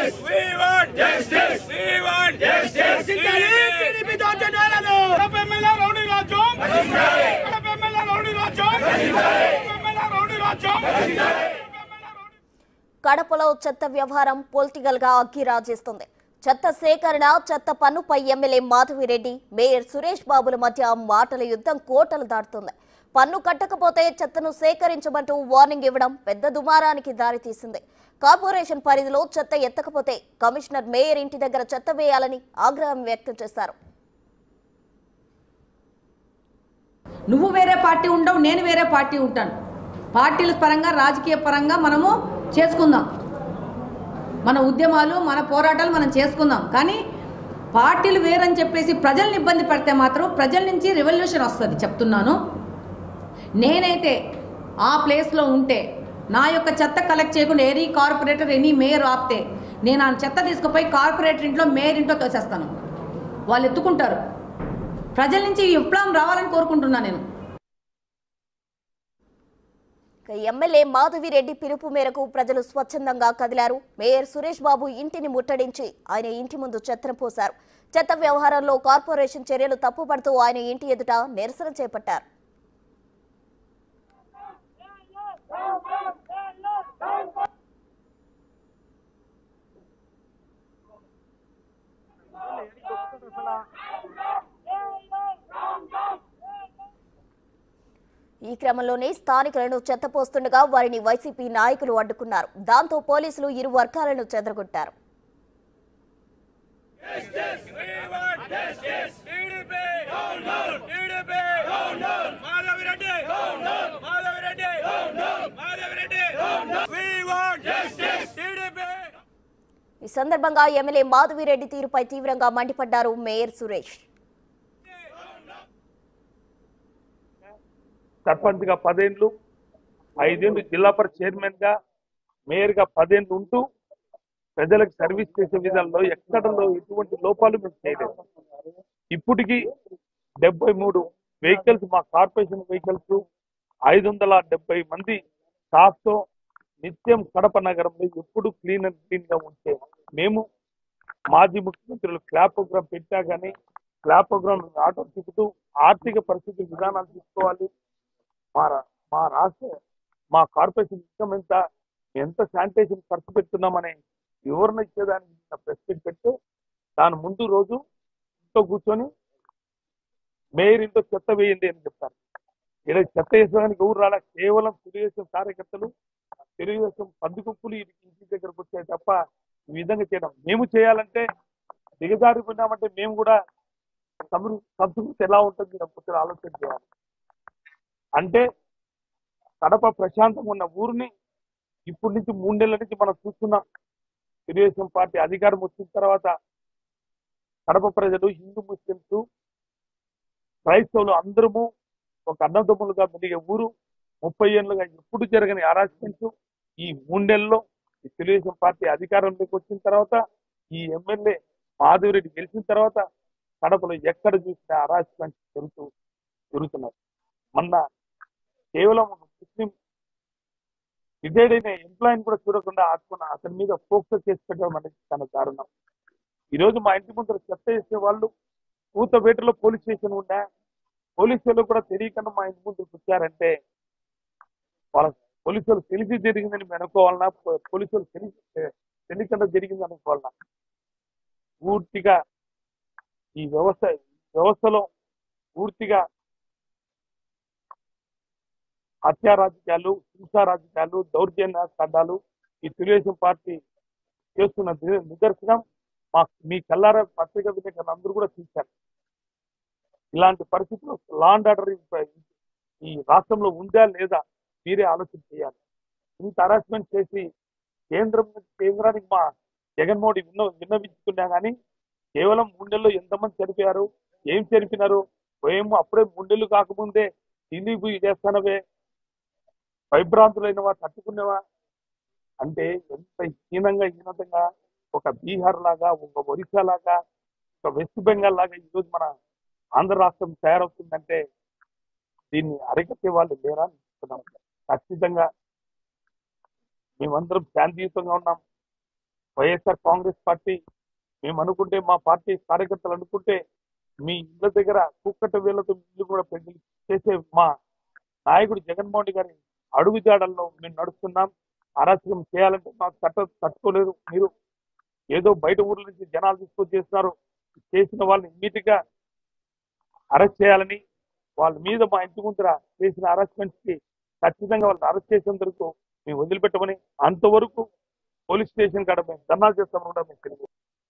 justice. We want justice. We want justice. TDP దౌర్జన్యాలను Kadapa MLA rowdy రాజ్యం Kadapa MLA rowdy రాజ్యం Kadapa MLA rowdy రాజ్యం కడపలో చెత్త వ్యవహారం పొలిటికల్ గా అగ్గి రాజేస్తుంది చెత్త సేకరణ చెత్త పన్నుపై ఎమ్మెల్యే మాధవిరెడ్డి మేయర్ సురేష్ బాబుల మధ్య మాటల యుద్ధం కోటలు దాటుతుంది పన్ను కట్టకపోతే చెత్తను సేకరించమంటూ వార్నింగ్ ఇవ్వడం పెద్ద దుమారానికి దారితీసింది కార్పొరేషన్ పరిధిలో చెత్త ఎత్తకపోతే కమిషనర్ మేయర్ ఇంటి దగ్గర చెత్త వేయాలని ఆగ్రహం వ్యక్తం చేశారు నువ్వు వేరే పార్టీ ఉండవు నేను వేరే పార్టీ ఉంటాను పార్టీల పరంగా రాజకీయ పరంగా మనము చేసుకుందాం మన ఉద్యమాలు మన పోరాటాలు మనం చేసుకుందాం కానీ పార్టీలు వేరని చెప్పేసి ప్రజల్ని ఇబ్బంది పెడితే మాత్రం ప్రజల నుంచి రెవల్యూషన్ వస్తుంది చెప్తున్నాను నేనైతే ఆ ప్లేస్లో ఉంటే నా యొక్క చెత్త కలెక్ట్ చేయకుండా ఎనీ కార్పొరేటర్ ఎనీ మేయర్ ఆపితే నేను ఆ చెత్త తీసుకుపోయి కార్పొరేటర్ ఇంట్లో మేయర్ ఇంట్లో తోసేస్తాను వాళ్ళు ఎత్తుకుంటారు ప్రజల నుంచి ఈ విప్లవం రావాలని కోరుకుంటున్నాను నేను ఇక ఎమ్మెల్యే మాధవిరెడ్డి పిలుపు మేరకు ప్రజలు స్వచ్ఛందంగా కదిలారు మేయర్ సురేష్ బాబు ఇంటిని ముట్టడించి ఆయన ఇంటి ముందు చెత్తను పోశారు చెత్త వ్యవహారంలో కార్పొరేషన్ చర్యలు తప్పుపడుతూ ఆయన ఇంటి ఎదుట నిరసన చేపట్టారు ఈ క్రమంలోనే స్థానికులను చెత్తపోస్తుండగా వారిని వైసీపీ నాయకులు అడ్డుకున్నారు దాంతో పోలీసులు ఇరు వర్గాలను చెదరగొట్టారు We want justice. TDP. Down, down. TDP. Down, down. Madhavi Reddy. Down, down. Madhavi Reddy. Down, down. Madhavi Reddy. Down, down. We want justice. TDP. ఈ సందర్భంగా ఎమ్మెల్యే మాధవిరెడ్డి తీరుపై తీవ్రంగా మండిపడ్డారు మేయర్ సురేష్ సర్పంచ్ గా పదేండ్లు ఐదేండ్లు జిల్లా పరిషత్ చైర్మన్ గా మేయర్ గా పదేండ్లు ఉంటూ ప్రజలకు సర్వీస్ చేసే విధానంలో ఎక్కడలో ఎటువంటి లోపాలు మేము చేయలేదు ఇప్పటికి డెబ్బై మూడు వెహికల్స్ మా కార్పొరేషన్ వెహికల్స్ ఐదు వందల డెబ్బై మంది స్టాఫ్ తో నిత్యం కడప నగరంలో ఎప్పుడు క్లీన్ అండ్ క్లీన్ గా ఉంటే మేము మాజీ ముఖ్యమంత్రులు క్లాప్ ప్రోగ్రామ్ పెట్టా కానీ క్లాప్ ప్రోగ్రామ్ ఆటో తిప్పుతూ ఆర్థిక పరిస్థితి విధానాలు తీసుకోవాలి మా రా- మా రాష్ట్ర మా కార్పొరేషన్ ఇన్కమ్ ఎంత ఎంత శానిటేషన్ ఖర్చు పెడుతున్నామనే వివరణ ఇచ్చేదానికి ప్రెస్ మీట్ పెట్టి దాని ముందు రోజు ఇంట్లో కూర్చొని మేయర్ ఇంట్లో చెత్త వేయండి అని చెప్తారు ఇక్కడ చెత్త వేసడానికి ఎవరు రాలా కేవలం తెలుగుదేశం కార్యకర్తలు తెలుగుదేశం పందుకుప్పులు ఇంటి ఇంటి దగ్గరకు వచ్చాయి తప్ప ఈ విధంగా చేయడం మేము చేయాలంటే దిగజారిపోయినామంటే మేము కూడా సంస్కృ- సంస్కృతి ఎలా ఉంటుంది మీరు కొంచెం ఆలోచన చేయాలి అంటే కడప ప్రశాంతంగా ఉన్న ఊరిని ఇప్పటి నుంచి మూడు నెలల నుంచి మనం చూస్తున్నాం తెలుగుదేశం పార్టీ అధికారం వచ్చిన తర్వాత కడప ప్రజలు హిందూ ముస్లింస్ క్రైస్తవులు అందరము ఒక అన్నదమ్ములుగా మెలిగే ఊరు ముప్పై ఏళ్ళుగా ఎప్పుడు జరగని అరాజ్మెంట్స్ ఈ మూడు నెలల్లో ఈ తెలుగుదేశం పార్టీ అధికారంలోకి వచ్చిన తర్వాత ఈ ఎమ్మెల్యే మాధవిరెడ్డి గెలిచిన తర్వాత కడపలో ఎక్కడ చూసినా అరాజ్మెంట్స్ జరుగుతూ జరుగుతున్నాయి మొన్న కేవలం ఒక ముస్లిం రిటైర్డ్ అయిన ఎంప్లాయీని కూడా చూడకుండా ఆడుకున్న అతని మీద ఫోకస్ చేసి పెట్టడం అనేది చాలా దారుణం ఈ రోజు మా ఇంటి ముందర చెత్త వేసే వాళ్ళు కూతబేటలో పోలీస్ స్టేషన్ ఉండే పోలీసు వాళ్ళు కూడా తెలియకుండా మా ఇంటి ముందుకు వచ్చారంటే వాళ్ళ పోలీసు వాళ్ళు తెలిసి జరిగిందని మేము అనుకోవాలన్నా పో- పోలీసు వాళ్ళు తెలిసి తెలియకుండా జరిగింది అనుకోవాలన్నా పూర్తిగా ఈ వ్యవస్థ వ్యవస్థలో పూర్తిగా హత్యా రాజకీయాలు హింసా రాజకీయాలు దౌర్జన్య చట్టాలు ఈ తెలుగుదేశం పార్టీ చేస్తున్న ని- నిదర్శనం మా మీ కల్లార పత్రిక విలేకరులు అందరూ కూడా చూశారు ఇలాంటి పరిస్థితులు లా అండ్ ఆర్డర్ ఈ రాష్ట్రంలో ఉందా లేదా మీరే ఆలోచన చేయాలి ఇంత హరాస్మెంట్ చేసి కేంద్రం కేంద్రానికి మా జగన్మోహన్ విన్న విన్నవించుకున్నా కానీ కేవలం మూడు నెలల్లో ఎంతమంది చనిపోయారు ఏం చనిపోయినారు ఏమో అప్పుడే మూడు నెలలు కాకముందే ఢిల్లీ చేస్తానవే భయభ్రాంతులైన వారు తట్టుకునేవా అంటే ఎంత హీనంగా హీనంగా ఒక బీహార్ లాగా ఒక ఒరిస్సా లాగా ఒక వెస్ట్ బెంగాల్ లాగా ఈరోజు మన ఆంధ్ర రాష్ట్రం తయారవుతుందంటే దీన్ని అరికట్టే వాళ్ళు లేరా అని చెప్తున్నాం ఖచ్చితంగా మేమందరం శాంతియుతంగా ఉన్నాం వైఎస్ఆర్ కాంగ్రెస్ పార్టీ మేము అనుకుంటే మా పార్టీ కార్యకర్తలు అనుకుంటే మీ ఇళ్ళ దగ్గర కుక్కట వేళ్లతో ఇల్లు కూడా పెళ్లి చేసే మా నాయకుడు జగన్మోహన్ రెడ్డి గారి అడుగు జాడల్లో మేము నడుస్తున్నాం అరాచకం చేయాలంటే మాకు తట్ట తట్టుకోలేదు మీరు ఏదో బయట ఊర్ల నుంచి జనాలు తీసుకొచ్చి చేస్తున్నారు చేసిన వాళ్ళని ఇమ్మీడియట్ గా అరెస్ట్ చేయాలని వాళ్ళ మీద మా ఇంటి ముందర చేసిన హరాస్మెంట్స్ కి ఖచ్చితంగా వాళ్ళని అరెస్ట్ చేసేంత వరకు మేము వదిలిపెట్టమని అంతవరకు పోలీస్ స్టేషన్ కాడ మేము ధర్నా చేస్తామని కూడా మేము తెలియజేస్తున్నాం.